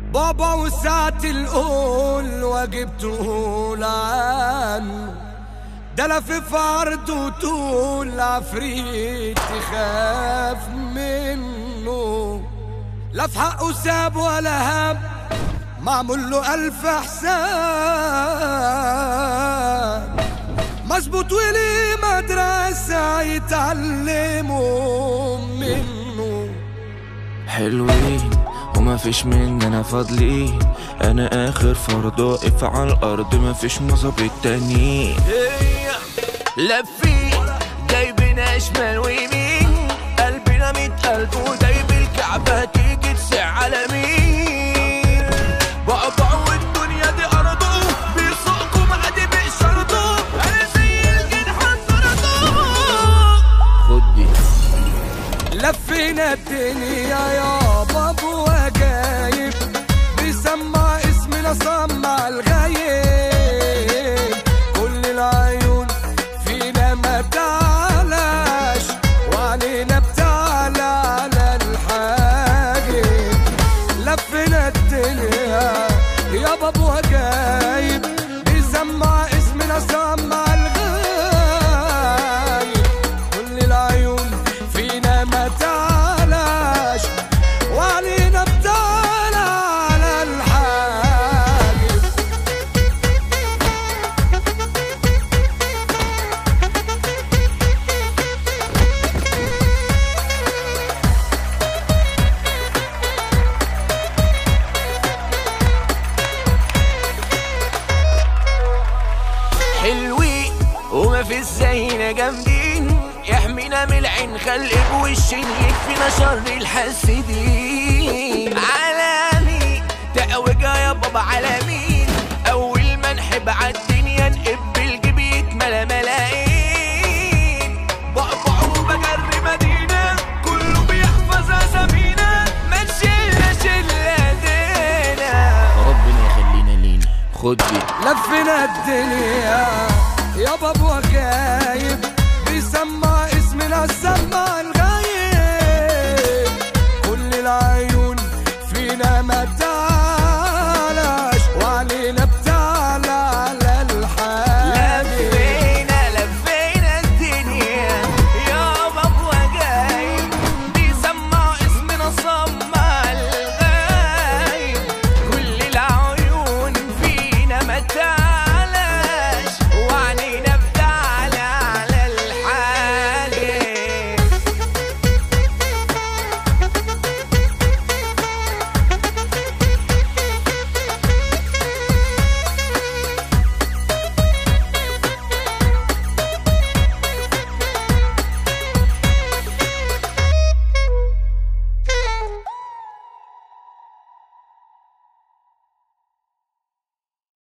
بابا وساعة القول واجب تقول عنه ده لفف عرض وطول عفريت تخاف منه لا في حقه ساب ولا هاب معمول له ألف حساب مظبوط وليه مدرسة يتعلموا منه حلوين وما فيش مننا فاضلين انا اخر فرد واقف على الارض ما فيش مظابيط تانيين لفين جايبنا شمال ويمين قلبنا ميت قلب ودايب الكعبة تيجي تسع على مين بابا والدنيا دي ارضه بيسوقكم عادي بشرطه انا زي الجنحة خد دي لفينا الدنيا يا بابو وجايب بيسمع اسمنا سمع الغايب كل العيون فينا ما تعلاش وعلينا بتعلى على الحاجب لفينا الدنيا يا بابو وجايب بيسمع اسمنا سمع الغايب كل العيون فينا ما تعلاش وعلينا بتعلى على الحاجب حلوين وما في زينا جامدين يحمينا من العين خلق بوشين يكفينا شر الحاسدين عالمي تقوجة يا بابا عالمين اول ما نحب عالدنيا نقب بالجيب يتملى ملايين بقبع وبجري مدينة كله بيحفظ اسامينا ما نشيلنا شلة دينا ربنا يخلينا لينا خد دي لفينا الدنيا يا بابا غايب بيسمع اسمنا سمع الغايب